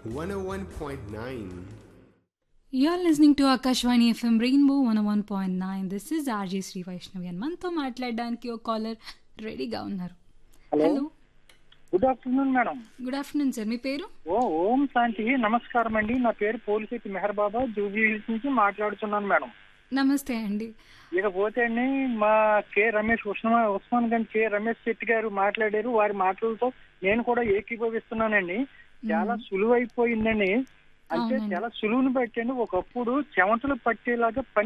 101.9. You're listening to Akashvani FM Rainbow 101.9. This is RJ Sri Vaishnavi and మనతో మాట్లాడడానికి ఒక caller రెడీగా ఉన్నారు hello hello good afternoon madam good afternoon sir మీ పేరు ఓ ఓం శాంతి నమస్కారం అండి నా పేరు పోలిశెట్టి మెహర్ బాబా జూబ్లీ హిల్స్ నుంచి మాట్లాడుతున్నాను మేడం నమస్తే అండి ఇకపోతే అండి మా కె రమేష్ ఉస్మా ఉస్మాన్ గంజ్ కె రమేష్ శెట్టి గారు మాట్లాడారు వారి మాటలతో నేను కూడా ఏకీభవిస్తున్నానండి చాలా సులువైపోయిందండి అంటే అవునండి. చాలా సులువుని బట్టి అండి ఒకప్పుడు చెమటలు పట్టేలాగా పని